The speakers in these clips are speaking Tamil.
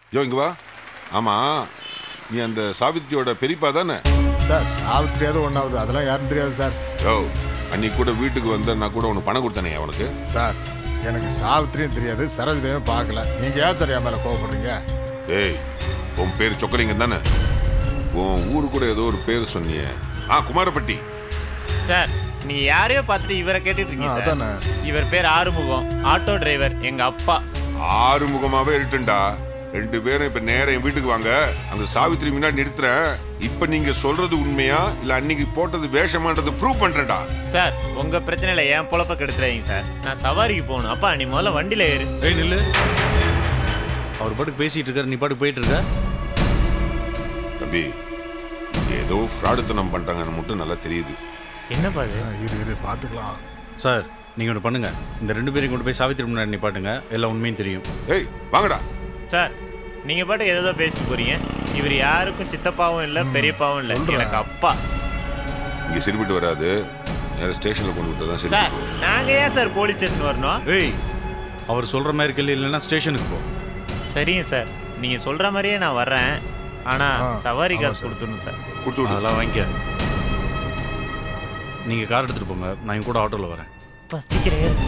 யோ இங்க வா ஆமா நீ அந்த சாவித்திரியோட பெரியப்பா தானே சார் சாவித்திரியாவது ஒன்றாவது அதெல்லாம் யாரும் தெரியாது சார் யோ அன்னைக்கு கூட வீட்டுக்கு வந்த நான் கூட உனக்கு பணம் கொடுத்தனே அவனுக்கு சார் எனக்கு சாவித்திரியும் தெரியாது சரோஜதையும் பார்க்கல நீங்க ஏன் சார் என் மேல கோவப்படுறீங்க ஏய் உன் பேர் சொக்கலிங்கம் தானே உன் ஊரு கூட ஏதோ ஒரு பேர் சொன்னியே ஆ குமாரப்பட்டி சார் நீங்க யாரையோ பார்த்துட்டு இவரை கேட்டுட்டு ஆ, இருக்கீங்க சார் அதானே இவர் பேர் ஆறுமுகம் ஆட்டோ டிரைவர் எங்க அப்பா ஆறு முகமாவே இருட்டுண்டா ரெண்டு பேரும் இப்ப நேரா என் வீட்டுக்கு வாங்க அந்த சாவித்திரி முன்னாடி நிறுத்துறேன் இப்ப நீங்க சொல்றது உண்மையா இல்ல அன்னைக்கு போட்டது வேஷமான்றது ப்ரூவ் பண்றேன்டா சார் உங்க பிரச்சனையில என் பொழப்ப கெடுத்துறாதீங்க சார் நான் சவாரிக்கு போகணும் அப்பா நீ முதல்ல வண்டியில ஏறு ஏய் நில்லு அவர் பாட்டுக்கு பேசிட்டு இருக்காரு நீ பாட்டுக்கு போயிட்டு இருக்க தம்பி இங்க ஏதோ ஃப்ராடுத்தனம் பண்றாங்கன்னு மட்டும் நல்லா தெரியுது என்னப்பா இது ஆ, இரு இரு பார்த்துக்கலாம் சார் நீங்க ஒன்று பண்ணுங்க இந்த ரெண்டு பேரையும் கொண்டு போய் சாவித்திரி முன்னாடி நிப்பாட்டுங்க எல்லா உண்மையும் தெரியும் ஏய் வாங்கடா சார் நீங்க பாட்டு ஏதோ பேசிட்டு போறீங்க இவர் யாருக்கும் சித்தப்பாவும் இல்ல பெரியப்பாவும் இல்ல சொல்றேன். எனக்கு அப்பா இங்க சரிப்பட்டு வராது நேரா ஸ்டேஷன்ல கொண்டு விட்டு தான் சரி சார் நாங்க ஏன் சார் போலீஸ் ஸ்டேஷன் வரணும் ஏய் அவர் சொல்ற மாதிரி கேள்வி இல்லைன்னா ஸ்டேஷனுக்கு போ சரிங்க சார் நீங்க சொல்ற மாதிரியே நான் வர்றேன் ஆனா ஆ, சவாரி ஆமா காசு சார். கொடுத்துடணும் சார் கொடுத்து விடு அதெல்லாம் வாங்கிக்க நீங்க கார் எடுத்துட்டு போங்க நான் என் கூட ஆட்டோல வரேன் பசிக்கிறேன்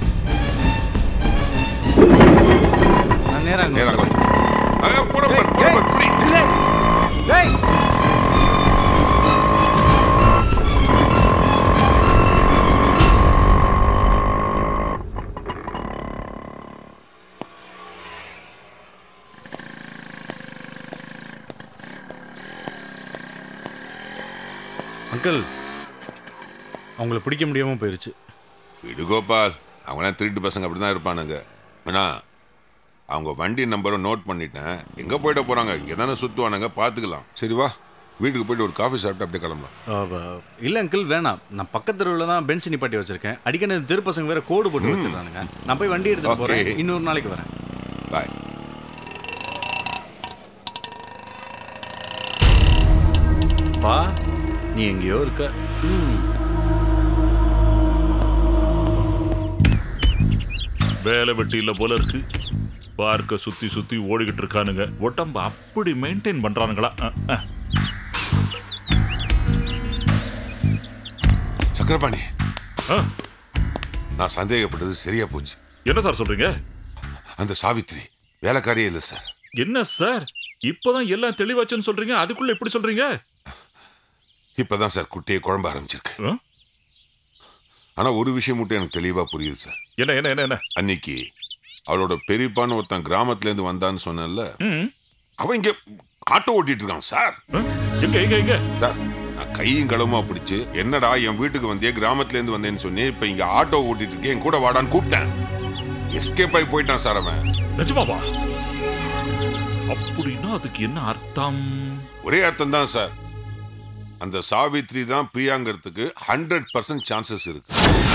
நான் நேரா அங்க நேரா வந்து போட போட போட புரி அங்கிள் அவங்கள பிடிக்க முடியாம போயிருச்சு விடு கோபால் அவங்களாம் திருட்டு பசங்க அப்படிதான் இருப்பானுங்க வேணா அவங்க வண்டி நம்பரை நோட் பண்ணிட்டேன் எங்க போயிட போறாங்க இங்க தானே சுத்துவானுங்க பாத்துக்கலாம் சரி வா வீட்டுக்கு போயிட்டு ஒரு காஃபி சாப்பிட்டு அப்படியே கிளம்பலாம் அவ- இல்ல அங்கிள் வேணாம் நான் பக்கத்து தெருவில் தான் பென்ஸ் நிப்பாட்டி வச்சிருக்கேன் அடிக்கடி இந்த தெரு பசங்க வேற கோடு போட்டு வச்சிருக்கானுங்க நான் போய் வண்டி எடுத்துட்டு போறேன் Okay. இன்னொரு நாளைக்கு வரேன் பாய் பா நீ எங்கேயோ இருக்க ம். வேலை வெட்டி இல்ல போல இருக்கு பார்க்க சுத்தி சுத்தி ஓடிக்கிட்டு இருக்கானுங்க உடம்ப அப்படி மெயின்டைன் பண்றானுங்களா அஹ், அஹ். சக்கரபாணி ஆ, நான் சந்தேகப்பட்டது சரியா போச்சு என்ன சார் சொல்றீங்க அந்த சாவித்திரி வேலைக்காரியே இல்லை சார் என்ன சார் இப்பதான் எல்லாம் தெளிவாச்சுன்னு சொல்றீங்க அதுக்குள்ள இப்படி சொல்றீங்க இப்பதான் சார் குட்டியை குழம்ப ஆரம்பிச்சிருக்கு ஆ? ஆனா ஒரு விஷயம் மட்டும் எனக்கு தெளிவா புரியுது சார் என்ன என்ன என்ன என்ன அன்னைக்கு அவளோட பெரியப்பான்னு ஒருத்தன் கிராமத்துல இருந்து வந்தான்னு சொன்னேன்ல ம், அவன் இங்க ஆட்டோ ஓட்டிட்டு இருக்கான் சார் ஆ? எங்க எங்க எங்க சார், நான் கையும் களவுமா பிடிச்சு என்னடா என் வீட்டுக்கு வந்தே கிராமத்துல இருந்து வந்தேன்னு சொன்னி இப்ப இங்க ஆட்டோ ஓட்டிட்டு இருக்கேன் என் கூட வாடான்னு கூப்பிட்டேன் எஸ்கேப் ஆகி போயிட்டான் சார் அவன் நிஜமாவா அப்படின்னா அதுக்கு என்ன அர்த்தம் ஒரே அர்த்தம் தான் சார் அந்த சாவித்ரி தான் பிரியாங்கிறதுக்கு ஹண்ட்ரட் பர்சன்ட் சான்சஸ் இருக்கு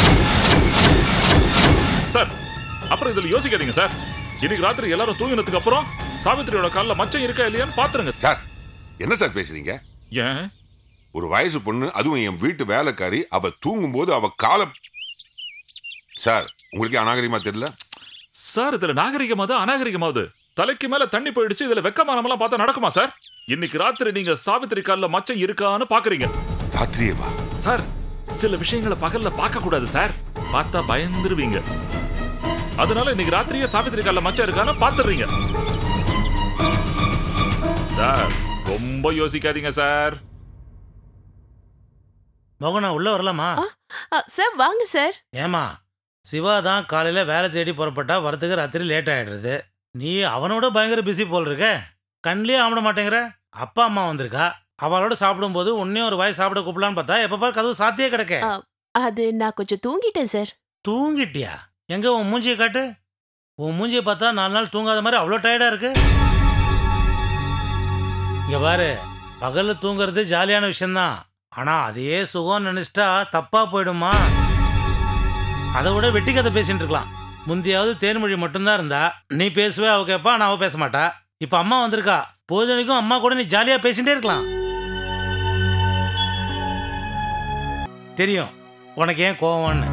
சார் அப்புறம் இதுல யோசிக்காதீங்க சார் இன்னைக்கு ராத்திரி எல்லாரும் தூங்கினதுக்கு அப்புறம் சாவித்திரியோட கால்ல மச்சம் இருக்கா இல்லையான்னு பாத்துருங்க சார் என்ன சார் பேசுறீங்க ஏன் ஒரு வயசு பொண்ணு அதுவும் என் வீட்டு வேலைக்காரி அவ தூங்கும்போது அவ காலை சார் உங்களுக்கு அநாகரிகமா தெரியல சார் இதுல நாகரிகமாவது அநாகரிகமாவது தலைக்கு மேல தண்ணி போயிடுச்சு இதுல வெக்கமானமெல்லாம் பார்த்தா நடக்குமா சார் இன்னைக்கு ராத்திரி நீங்க சாவித்திரி கால்ல மச்சம் இருக்கான்னு பாக்குறீங்க ராத்திரியே வா சார் சில விஷயங்களை பகல்ல பார்க்க கூடாது சார் பார்த்தா பயந்துருவீங்க அதனால இன்னைக்கு ராத்திரியே சாவித்திரி கால்ல மச்சம் இருக்கான்னு பாத்துறீங்க சார் ரொம்ப யோசிக்காதீங்க சார் மோகனா உள்ள வரலாமா ஆ, சார் வாங்க சார் ஏமா சிவா தான் காலையில வேலை தேடி புறப்பட்டா வரதுக்கு ராத்திரி லேட் ஆயிடுறது நீ அவனோட பயங்கர பிஸி போல் இருக்க கண்லயே ஆமிட மாட்டேங்கிற அப்பா அம்மா வந்திருக்கா அவளோட சாப்பிடும்போது உன்னையும் ஒரு வாய் சாப்பிட கூப்பிடலான்னு பார்த்தா எப்ப பாரு கதவு சாத்தியே கிடக்க ஆ. அது நான் கொஞ்சம் தூங்கிட்டேன் சார் தூங்கிட்டியா எங்க உன் மூஞ்சியை காட்டு உன் மூஞ்சியை பார்த்தா நாலு நாள் தூங்காத மாதிரி அவ்வளோ டயர்டா இருக்கு இங்க பாரு பகல்ல தூங்குறது ஜாலியான விஷயம்தான் ஆனா அதே சுகம் நினைச்சிட்டா தப்பா போயிடுமா அதை விட வெட்டி கதை பேசிட்டு இருக்கலாம் முந்தையாவது தேன்மொழி மட்டும்தான் இருந்தா நீ பேசுவே அவ கேட்பா நான் அவ பேச மாட்டா இப்ப அம்மா வந்திருக்கா பொழுதனைக்கும் அம்மா கூட நீ ஜாலியா பேசிட்டே இருக்கலாம் தெரியும் உனக்கு ஏன் கோவம்னு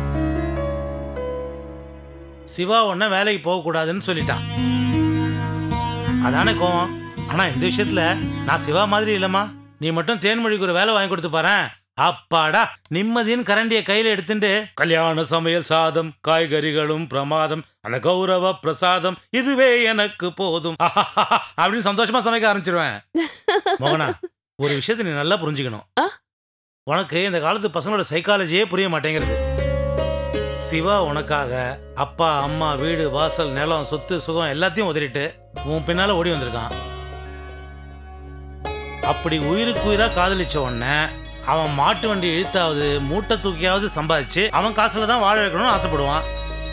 சிவா உன்ன வேலைக்கு போகக்கூடாதுன்னு சொல்லிட்டான் அதானே கோவம் ஆனா இந்த விஷயத்துல நான் சிவா மாதிரி இல்லம்மா நீ மட்டும் தேன்மொழிக்கு ஒரு வேலை வாங்கி கொடுத்து பாரேன் அப்பாடா நிம்மதியின் கரண்டிய கையில எடுத்துட்டு கல்யாண சமையல் சாதம் காய்கறிகளும் பிரமாதம் அந்த கௌரவ பிரசாதம் இதுவே எனக்கு போதும் அப்படின்னு சந்தோஷமா சமைக்க ஆரம்பிச்சிருவேன் மோகனா ஒரு விஷயத்தை நீ நல்லா புரிஞ்சுக்கணும் ஆ? உனக்கு இந்த காலத்து பசங்களோட சைக்காலஜியே புரிய மாட்டேங்கிறது சிவா உனக்காக அப்பா அம்மா வீடு வாசல் நிலம் சொத்து சுகம் எல்லாத்தையும் உதறிட்டு உன் பின்னால ஓடி வந்திருக்கான் அப்படி உயிருக்கு உயிரா காதலிச்ச உடனே அவன் மாட்டு வண்டி இழுத்தாவது மூட்டை தூக்கியாவது சம்பாதிச்சு அவன் காசுல தான் வாழ வைக்கணும்னு ஆசைப்படுவான்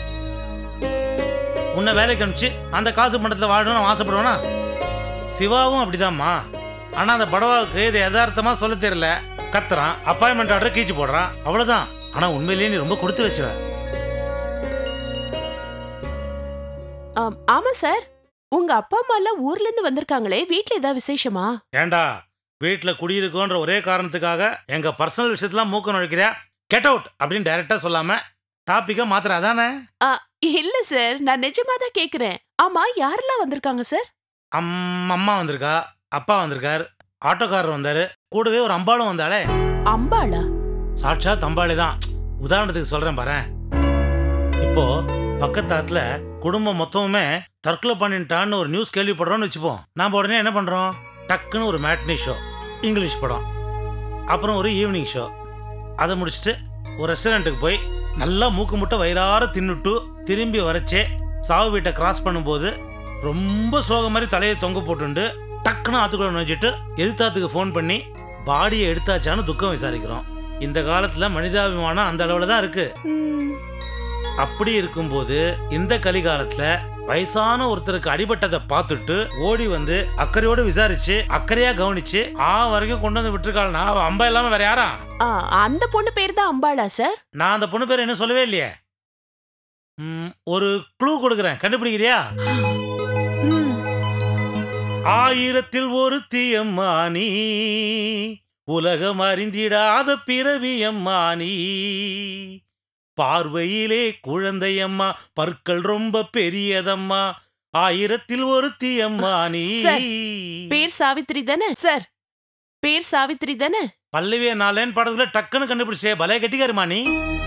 உன்னை வேலைக்கு அனுப்பிச்சு அந்த காசு பணத்தில் வாழணும்னு அவன் ஆசைப்படுவானா சிவாவும் அப்படிதாம்மா ஆனா அந்த படவாவுக்கு இது யதார்த்தமா சொல்ல தெரியல கத்துறான் அப்பாயின்மெண்ட் ஆர்டர் கீச்சு போடுறான் அவ்வளவுதான் ஆனா உண்மையிலேயே நீ ரொம்ப கொடுத்து வச்சவ ஆம், ஆமா சார் உங்க அப்பா அம்மா எல்லாம் ஊர்ல இருந்து வந்திருக்காங்களே வீட்ல ஏதாவது விசேஷமா ஏண்டா வீட்டில் குடியிருக்கோன்ற ஒரே காரணத்துக்காக எங்க பர்சனல் விஷயத்தெல்லாம் மூக்க நுழைக்கிறியா கெட் அவுட் அப்படின்னு டைரக்டா சொல்லாம டாபிக்கை மாத்திர அதானே ஆ, இல்ல சார் நான் நிஜமா தான் கேக்குறேன் ஆமா யாரெல்லாம் வந்திருக்காங்க சார் அம் அம்மா வந்திருக்கா அப்பா வந்திருக்கார் ஆட்டோக்காரர் வந்தாரு கூடவே ஒரு அம்பாளும் வந்தாளே அம்பாளா சாட்சா தம்பாளி தான் உதாரணத்துக்கு சொல்றேன் பாரேன் இப்போ பக்கத்தாத்துல குடும்பம் மொத்தமுமே தற்கொலை பண்ணிட்டான்னு ஒரு நியூஸ் கேள்விப்படுறோம்னு வச்சுப்போம் நாம உடனே என்ன பண்றோம் டக்குன்னு ஒரு மேட்னி ஷோ இங்கிலீஷ் படம் அப்புறம் ஒரு ஈவினிங் ஷோ அதை முடிச்சுட்டு ஒரு ரெஸ்டாரண்ட்டுக்கு போய் நல்லா மூக்கு முட்டை வயிறார தின்னுட்டு திரும்பி வரச்சே சாவு வீட்டை கிராஸ் பண்ணும்போது ரொம்ப சோக மாதிரி தலையை தொங்க போட்டுண்டு டக்குன்னு ஆத்துக்குள்ள நுழைஞ்சிட்டு எதிர்த்தாத்துக்கு ஃபோன் பண்ணி பாடியை எடுத்தாச்சான்னு துக்கம் விசாரிக்கிறோம் இந்த காலத்துல மனிதாபிமானம் அந்த அளவுல தான் இருக்கு ம், அப்படி இருக்கும்போது இந்த கலிகாலத்துல வயசான ஒருத்தருக்கு அடிபட்டதை பார்த்துட்டு ஓடி வந்து அக்கறையோட விசாரிச்சு அக்கறையா கவனிச்சு ஆ வரைக்கும் கொண்டு வந்து விட்டுருக்காள்னா அவ அம்பா இல்லாம வேற யாரா ஆ, அந்த பொண்ணு பேர் தான் அம்பாளா சார் நான் அந்த பொண்ணு பேர் என்ன சொல்லவே இல்லையே ம், ஒரு க்ளூ கொடுக்குறேன் கண்டுபிடிக்கிறியா ம், ஆயிரத்தில் ஒரு தீயம்மா நீ உலகம் அறிந்திடாத பிறவியம்மா நீ பார்வையிலே குழந்தையம்மா பற்கள் ரொம்ப பெரியதம்மா ஆயிரத்தில் ஒரு தீயம்மா நீ சார், பேர் சாவித்ரி தானே சார் பேர் சாவித்ரி தானே பல்லவிய நாளேன்னு படத்துல டக்குன்னு கண்டுபிடிச்சே பலே கட்டிக்காருமா நீ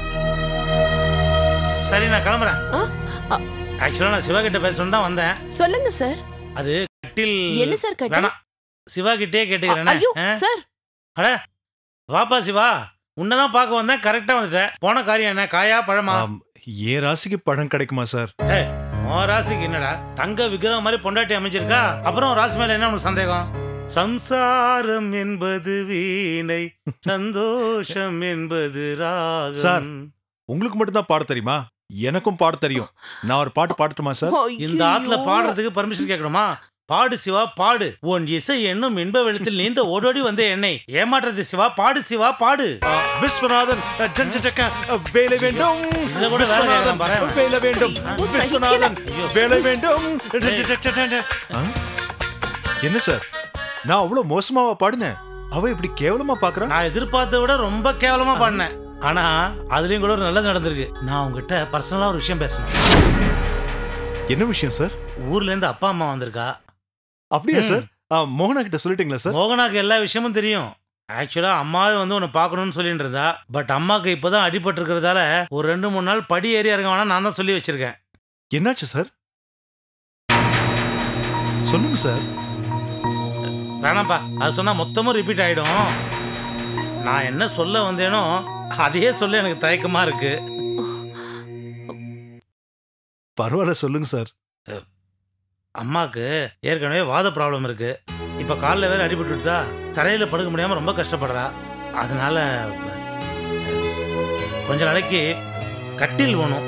சரி நான் கிளம்புறேன் ஆ, ஆ. ஆக்சுவலா நான் சிவா கிட்ட பேசணும் தான் வந்தேன் சொல்லுங்க சார் அது கட்டில் என்ன சார் கட்டி வேணாம் சிவா கிட்டே ஐயோ கேட்டுக்கிறேன் சார் வாப்பா சிவா உன்னதான் பார்க்க வந்தேன் கரெக்டா வந்துட்டேன் போன காரியம் என்ன காயா பழமா ஆம், என் ராசிக்கு பழம் கிடைக்குமா சார் ஏய் உன் ராசிக்கு என்னடா தங்க விக்கிரகம் மாதிரி பொண்டாட்டி அமைஞ்சிருக்கா அப்புறம் உன் ராசி மேல என்ன உனக்கு சந்தேகம் சம்சாரம் என்பது வீணை சந்தோஷம் என்பது ராகம் சார். உங்களுக்கு மட்டும் தான் பாட தெரியுமா எனக்கும் பாட தெரியும் நான் ஒரு பாட்டு பாடட்டுமா சார் இந்த ஆத்துல ஐயையோ. பாடுறதுக்கு பர்மிஷன் கேட்கணுமா பாடு சிவா பாடு உன் இசை என்னும் இன்ப வெள்ளத்தில் நீந்த ஓடோடி வந்த என்னை ஏமாற்றுறது சிவா பாடு சிவா பாடு விஸ்வநாதன் அ, ஜன் ஜன் ஜக்க, அ, வேலை வேண்டும் இதுல கூட வேலை விஸ்வநாதன் கேட்கலாம் பாரேன். வேலை வேண்டும் ஐயோ, விஸ்வநாதன் ஐயோ. வேலை வேண்டும் ஜன் ஜன் ஜக்க, ஜன் ஜன். ஆ? என்ன சார் நான் அவ்வளவு மோசமாவா பாடினேன் அவ இப்படி கேவலமா பாக்குறான் நான் எதிர்பார்த்ததை விட ரொம்ப கேவலமா பாடினேன் ஆனா அதுலயும் கூட ஒரு நல்லது நடந்திருக்கு நான் உங்ககிட்ட பர்சனலா ஒரு விஷயம் பேசணும் என்ன விஷயம் சார் ஊர்ல இருந்து அப்பா அம்மா வந்திருக்கா அப்படியா ம். சார் ஆ, மோகனா கிட்ட சொல்லிட்டீங்களா சார் மோகனாக்கு எல்லா விஷயமும் தெரியும் ஆக்சுவலா அம்மாவே வந்து உன்னை பார்க்கணும்னு சொல்லிட்டு இருந்தா பட் அம்மாக்கு இப்பதான் அடிபட்டு இருக்கிறதால ஒரு ரெண்டு மூணு நாள் படி ஏறி இறங்க வேணாம் நான் தான் சொல்லி வச்சிருக்கேன் என்னாச்சு சார் சொல்லுங்க சார் வேணாம்ப்பா அது சொன்னா மொத்தமும் ரிப்பீட் ஆயிடும் நான் என்ன சொல்ல வந்தேனோ அதையே சொல்ல எனக்கு தயக்கமா இருக்கு பரவாயில்ல சொல்லுங்க சார் அம்மாக்கு ஏற்கனவே வாத ப்ராப்ளம் இருக்கு இப்ப காலில் வேற அடிபட்டுட்டா தரையில படுக்க முடியாம ரொம்ப கஷ்டப்படுறா அதனால கொஞ்ச நாளைக்கு கட்டில் வேணும்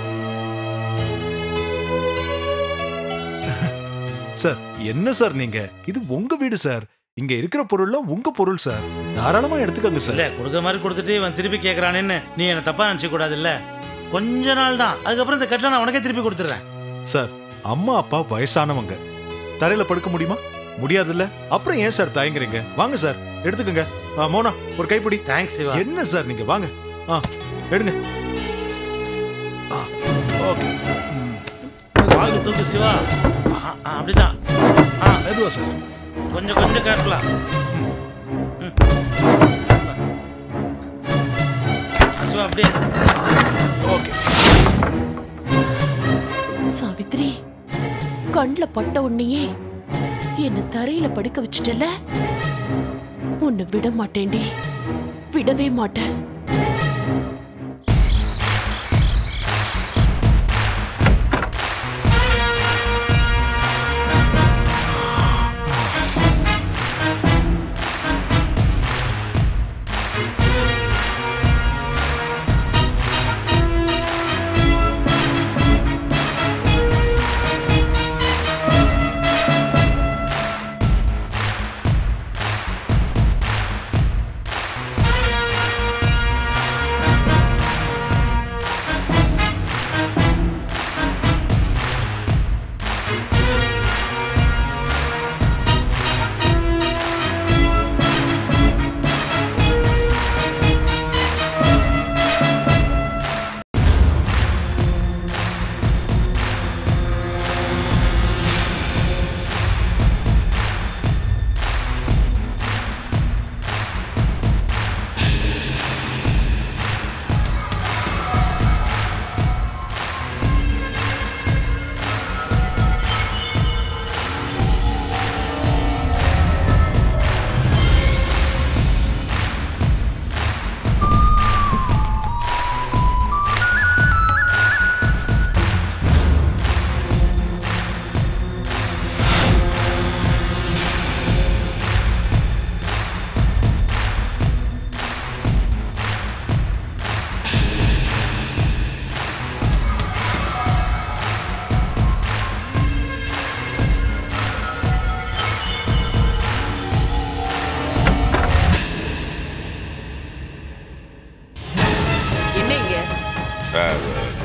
சார் என்ன சார் நீங்க இது உங்க வீடு சார் இங்க இருக்கிற பொருள்லாம் உங்க பொருள் சார் தாராளமா எடுத்துக்கோங்க இல்ல சார் கொடுக்க மாதிரி கொடுத்துட்டு இவன் திருப்பி கேட்கறானேன்னு நீ என்ன தப்பா நினைச்ச கூடாது இல்ல கொஞ்ச நாள் தான் அதுக்கப்புறம் இந்த கட்டில நான் உனக்கே திருப்பி கொடுத்துறேன் சார் அம்மா அப்பா வயசானவங்க தரையில படுக்க முடியுமா முடியாதுல்ல அப்புறம் ஏன் சார் தயங்குறீங்க வாங்க சார் எடுத்துக்கோங்க ஆ, மோனா ஒரு கைப்பிடி தேங்க்ஸ் சிவா என்ன சார் நீங்க வாங்க ஆ எடுங்க ஆ, ஓகே ம். வாங்க தூக்கு சிவா ஆ, ஆ, அப்படிதான் மெதுவா சார் கொஞ்சம் கொஞ்சம் கேட்கலாம் அசுவா அப்படியே ஓகே சாவித்ரி கண்ல பட்ட உன்னையே என்ன தரையில படுக்க வச்சிட்டல உன்னை விட மாட்டேன்டி விடவே மாட்டேன் என்ன இங்க அஹ்,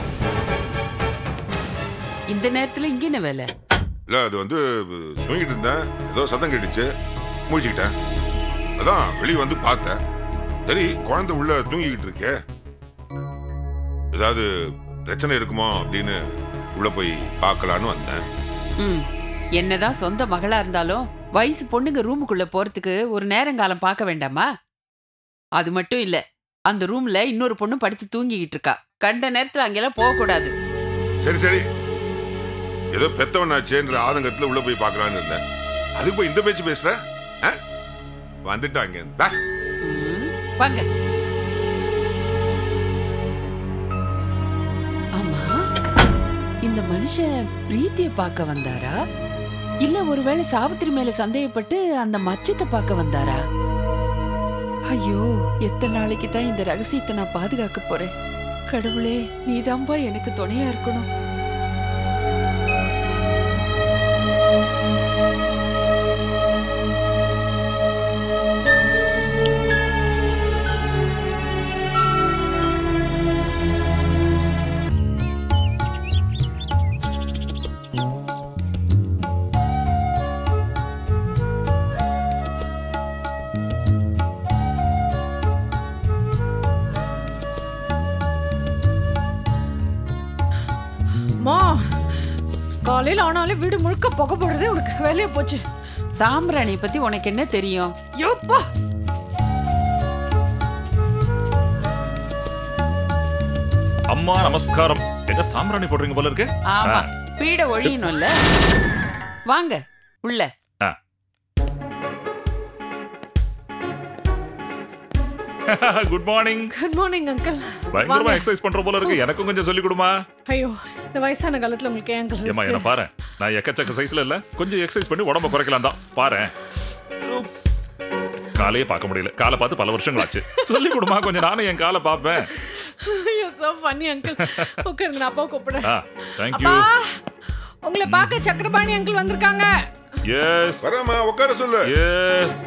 இந்த நேரத்துல இங்க என்ன வேலை இல்ல அது வந்து தூங்கிட்டு இருந்தேன் ஏதோ சத்தம் கேட்டுச்சு மூழ்கிக்கிட்டேன் அதான் வெளியே வந்து பார்த்தேன் சரி குழந்தை உள்ள தூங்கிக்கிட்டு இருக்கே ஏதாவது பிரச்சனை இருக்குமோ அப்படின்னு உள்ள போய் பார்க்கலான்னு வந்தேன் ம் என்னதான் சொந்த மகளா இருந்தாலும் வயசு பொண்ணுங்க ரூமுக்குள்ள போறதுக்கு ஒரு நேரங்காலம் பார்க்க வேண்டாமா அது மட்டும் இல்ல அந்த ரூம்ல இன்னொரு பொண்ணு படுத்து தூங்கிக்கிட்டு இருக்கா கண்ட நேரத்துல அங்கெல்லாம் போக கூடாது சரி சரி ஏதோ பெத்தவனாச்சேன்ற ஆதங்கத்துல உள்ள போய் பார்க்கலான்னு இருந்தேன் அதுக்கு போய் இந்த பேச்சு பேசுற ஆ? வந்துட்டாங்க பா. ம், வாங்க ஆமா இந்த மனுஷன் பிரீத்திய பார்க்க வந்தாரா இல்ல ஒருவேளை சாவித்திரி மேல சந்தேகப்பட்டு அந்த மச்சத்தை பார்க்க வந்தாரா ஐயோ எத்தனை நாளைக்கு தான் இந்த ரகசியத்தை நான் பாதுகாக்க போறேன் கடவுளே நீதான்பா எனக்கு துணையா இருக்கணும் மா காலையில ஆனாலே வீடு முழுக்க புகை போடுறதே உனக்கு வேலையா போச்சு சாம்பிராணியை பத்தி உனக்கு என்ன தெரியும் யோப்பா அம்மா நமஸ்காரம் எங்க சாம்பிராணி போடுறீங்க போல இருக்கு ஆமா ஆ. பீட ஒழியணும்ல வாங்க உள்ள good morning good morning uncle பயங்கரமா எக்ஸசைஸ் பண்ற போல இருக்கு எனக்கும் கொஞ்சம் சொல்லி கொடுமா ஐயோ இந்த வயசான காலத்துல உங்களுக்கு ஏன் அங்கிள் ஏமா என்ன பாரு நான் எக்கச்சக்க சைஸ்ல இல்ல கொஞ்சம் எக்ஸசைஸ் பண்ணி உடம்ப குறைக்கலாம் தான் பாரு காலையே பார்க்க முடியல காலை பார்த்து பல வருஷங்கள் ஆச்சு சொல்லி கொடுமா கொஞ்சம் நானும் என் காலை பார்ப்பேன் ஐயோ சோ ஃபன்னி அங்கிள் உட்காருங்க நான் அப்பா கூப்பிடுறேன் ஆ தேங்க்யூ அப்பா உங்களை பார்க்க சக்கரபாணி அங்கிள் வந்திருக்காங்க எஸ் வரேம்மா உட்கார சொல்லு எஸ்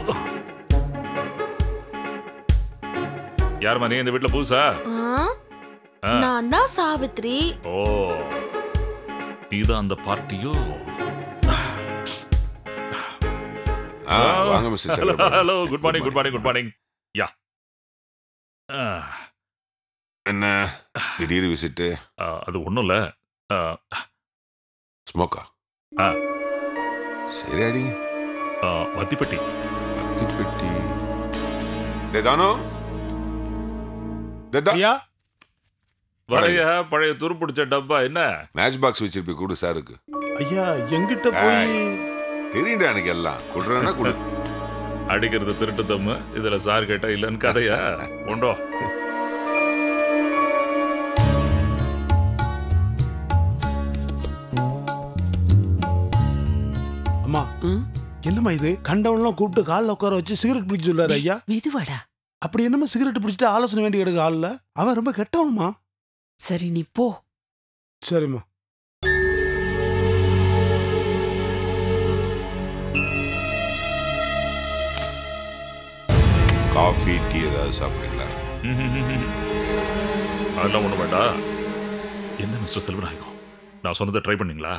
யாரும்மா நீ இந்த வீட்ல புதுசா ஆ. நான் தான் சாவித்ரி ஓ இதுதான் அந்த பார்ட்டியோ ஆ, வாங்க mister hello Selvaraj. Hello good morning good morning good morning yeah என்ன திடீர் விசிட்டு அது ஒன்றும் இல்லை ஸ்மோக்கா ஆ. சரி அடிங்க ஆ, வத்திப்பட்டி பெட்டி டேய் தானு டேய் தா- ஐயா வரைய பழைய துருப்பிடிச்ச டப்பா என்ன மேட்ச் பாக்ஸ் வச்சிருப்பி கொடு சாருக்கு ஐயா எங்கிட்ட போய் தெரியும்டா எனக்கு எல்லாம் கொடுறேன்னா கொடு அடிக்கிறது திருட்டு தம்மு இதுல சார் கேட்டா இல்லன்னு கதையா கொண்டோ அம்மா என்னம்மா இது கண்டவன்லாம் கூப்பிட்டு காலில் உட்கார வச்சு சிகரெட் பிடிக்க சொல்லாரு ஐயா மெதுவாடா அப்படி என்னம்மா சிகரெட் பிடிச்சிட்டு ஆலோசனை வேண்டி கிடக்கு ஆள்ல அவன் ரொம்ப கெட்டவன்மா சரி நீ போ சரிம்மா காஃபி டீ ஏதாவது சாப்பிடுறீங்களா அதெல்லாம் ஒண்ணு வேண்டாம் என்ன மிஸ்டர் செல்வநாயகம் நான் சொன்னதை ட்ரை பண்ணீங்களா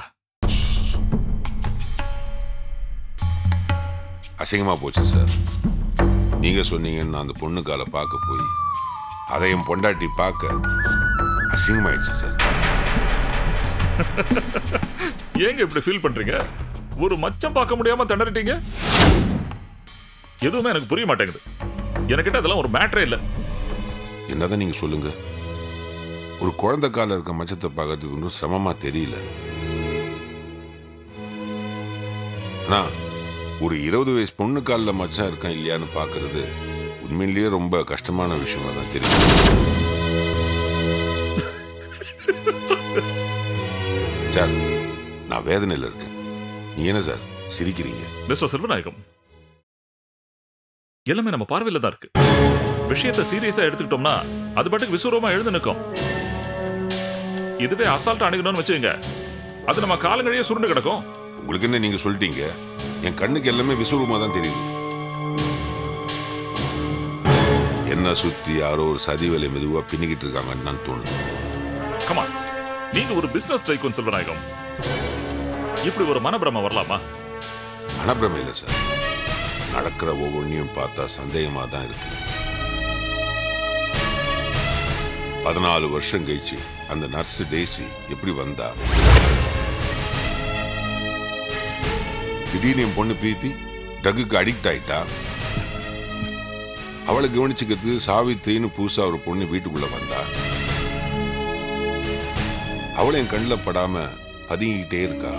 அசிங்கமா போச்சு சார் நீங்க சொன்னீங்கன்னு நான் அந்த பொண்ணு காலை பார்க்க போய் அதை என் பொண்டாட்டி பார்க்க அசிங்கமாயிடுச்சு சார் ஏங்க இப்படி ஃபீல் பண்றீங்க ஒரு மச்சம் பார்க்க முடியாம திணறிட்டீங்க எதுவுமே எனக்கு புரிய மாட்டேங்குது எனக்கிட்ட அதெல்லாம் ஒரு மேட்டரே இல்லை என்னதான் நீங்க சொல்லுங்க ஒரு குழந்தை கால இருக்க மச்சத்தை பார்க்கறதுக்கு இன்னும் சிரமமா தெரியல ஆனா ஒரு இருபது வயசு பொண்ணு காலில் மச்சான் இருக்கான் இல்லையான்னு பார்க்கிறது உண்மையிலேயே ரொம்ப கஷ்டமான விஷயமா தான் தெரியும் சார் நான் வேதனையில் இருக்கேன் நீ என்ன சார் சிரிக்கிறீங்க மிஸ்டர் செல்வநாயகம் எல்லாமே நம்ம பார்வையில தான் இருக்கு விஷயத்தை சீரியஸா எடுத்துக்கிட்டோம்னா அது பாட்டுக்கு விசுவரமா எழுந்து நிற்கும் இதுவே அசால்ட்டா அணுகணும்னு வச்சுங்க அது நம்ம காலங்களையே சுருண்டு கிடக்கும் உங்களுக்கு என்ன நீங்க சொல்லிட்டீங்க என் கண்ணுக்கு எல்லாமே விசுவரமா தான் தெரியுது என்ன சுத்தி யாரோ ஒரு சதி வேலை மெதுவா பின்னிக்கிட்டு இருக்காங்கன்னு நான் தோணுது கமா நீங்க ஒரு பிசினஸ் டைக்கோன் செல்வநாயகம் இப்படி ஒரு மனப்பிரம வரலாமா அனப்பிரம இல்லை சார் நடக்கிற ஒவ்வொன்றையும் பார்த்தா சந்தேகமா தான் இருக்கு பதினாலு வருஷம் கழிச்சு அந்த நர்ஸ் டேசி எப்படி வந்தா திடீர்னு என் பொண்ணு பிரீத்தி ட்ரக்குக்கு அடிக்ட் ஆயிட்டா அவளை கவனிச்சுக்கிறதுக்கு சாவித்திரின்னு புதுசா ஒரு பொண்ணு வீட்டுக்குள்ள வந்தா அவளை என் கண்ணில் படாம பதுங்கிக்கிட்டே இருக்கா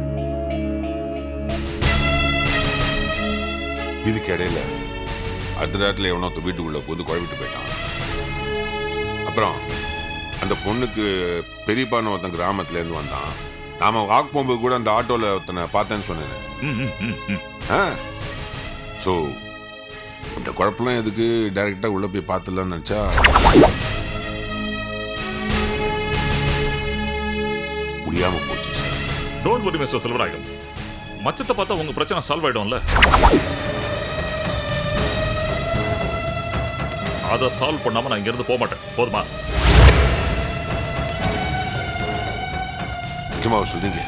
இதுக்கு இடையில அடுத்த நேரத்தில் எவனோ வீட்டுக்குள்ள போது குழப்பிட்டு போயிட்டான் அப்புறம் அந்த பொண்ணுக்கு பெரியப்பான ஒருத்தன் கிராமத்துல இருந்து வந்தான் நாம வாக் போகும்போது கூட அந்த ஆட்டோல ஒருத்தனை பார்த்தேன்னு சொன்னேன் ம், ம், ம், ம். ஸோ இந்த குழப்பம்லாம் எதுக்கு டைரக்டா உள்ள போய் பார்த்துலாம்னு நினைச்சா முடியாம போச்சு sir don't worry mister Selvanayagam மச்சத்தை பார்த்தா உங்க பிரச்சனை சால்வ் ஆயிடும்ல அதை சால்வ் பண்ணாம நான் இங்க இருந்து போக மாட்டேன் போதுமா நிஜமாவை சொல்றீங்க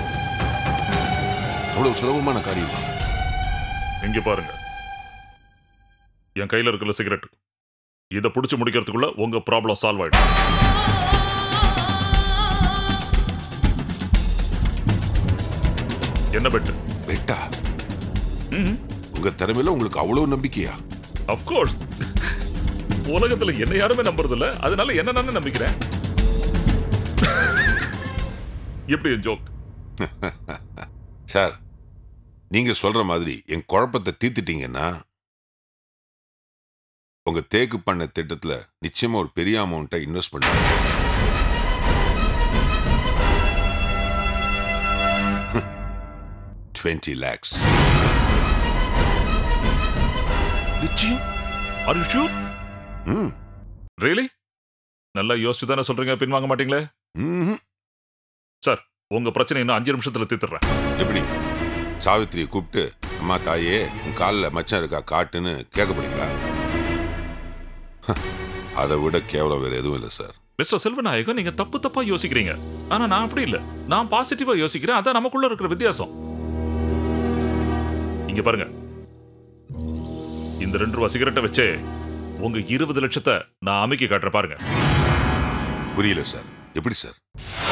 அவ்வளவு சுலபமான காரியமா இங்க பாருங்க என் கையில இருக்கிற சிகரெட் இதை புடிச்சு முடிக்கிறதுக்குள்ள உங்க ப்ராப்ளம் சால்வ் ஆயிடும் என்ன பெட்டு பெட்டா உங்க திறமையில உங்களுக்கு அவ்வளவு நம்பிக்கையா அஃப்கோர்ஸ் உலகத்துல என்ன யாருமே நம்புறது இல்ல அதனால என்ன நானே நம்பிக்கிறேன் எப்படி ஜோக் சார் நீங்க சொல்ற மாதிரி என் குழப்பத்தை தீர்த்துட்டீங்கன்னா உங்க தேக்கு பண்ண திட்டத்துல நிச்சயமா ஒரு பெரிய அமௌண்ட்டை இன்வெஸ்ட் பண்ணுங்க டுவெண்ட்டி லேக்ஸ் நிச்சயம் are you sure hmm really நல்லா யோசிச்சு தானே சொல்றீங்க பின் வாங்க மாட்டீங்களே சார் உங்க பிரச்சனை இன்னும் அஞ்சு நிமிஷத்துல தீர்த்துறேன் எப்படி சாவித்திரியை கூப்பிட்டு அம்மா தாயே உன் காலில் மச்சான் இருக்கா காட்டுன்னு கேட்க போறீங்களா அதை விட கேவலம் வேற எதுவும் இல்லை சார் மிஸ்டர் செல்வநாயகம் நீங்க தப்பு தப்பா யோசிக்கிறீங்க ஆனா நான் அப்படி இல்ல நான் பாசிட்டிவா யோசிக்கிறேன் அதான் நமக்குள்ள இருக்கிற வித்தியாசம் இங்க பாருங்க இந்த ரெண்டு ரூபா சிகரெட்டை வச்சே உங்க இருபது லட்சத்தை நான் அமைக்கி காட்டுற பாருங்க புரியல சார் எப்படி சார்